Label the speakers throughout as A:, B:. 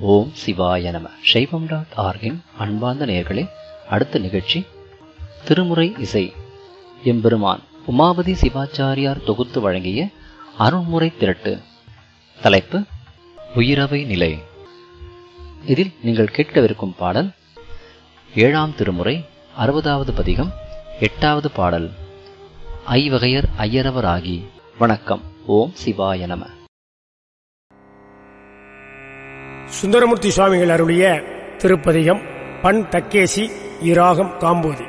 A: ஓம் சிவாய நம சைவம் டாட் ஆர்கின் அன்பார்ந்த நேயர்களே அடுத்த நிகழ்ச்சி திருமுறை இசை எம்பெருமான் உமாபதி சிவாச்சாரியார் தொகுத்து வழங்கிய அருண்முறை திரட்டு தலைப்பு உயிரவை நிலை இதில் நீங்கள் கேட்கவிருக்கும் பாடல் ஏழாம் திருமுறை அறுபதாவது பதிகம் எட்டாவது பாடல் ஐவகையர் ஐயரவராகி வணக்கம் ஓம் சிவாய நம
B: சுந்தரமூர்த்தி சுவாமிகள் அருளிய திருப்பதிகம் பண் தக்கேசி இராகம் காம்போதி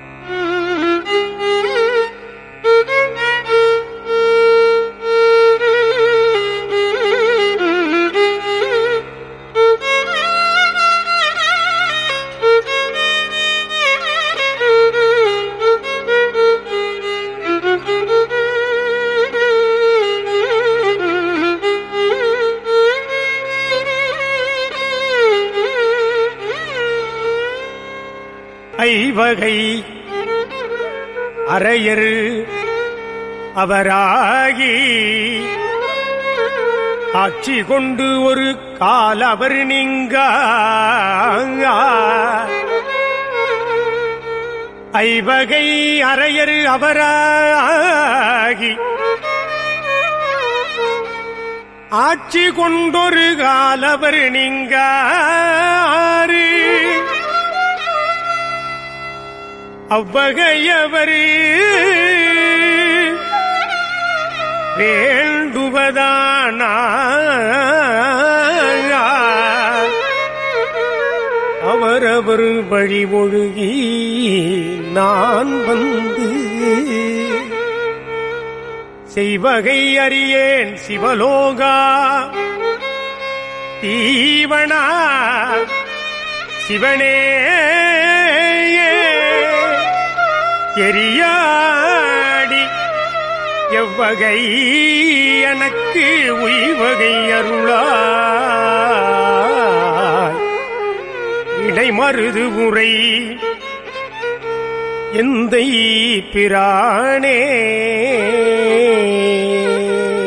B: ஐவகை அரையரு அவராகி ஆட்சி கொண்டு ஒரு கால் அவர் நீங்க ஐவகை அரையரு அவராகி ஆட்சி கொண்டொரு காலவர் நீங்காரு அவ்வகையவர் வேண்டுவதானா அவரவர் வழி ஒழுகி நான் வந்து செய்வகை அறியேன் சிவலோகா தீவனா சிவனே எரியாடி எவ்வகை எனக்கு உய்வகை அருளாய் இடைமருது முறை எந்தை பிரானே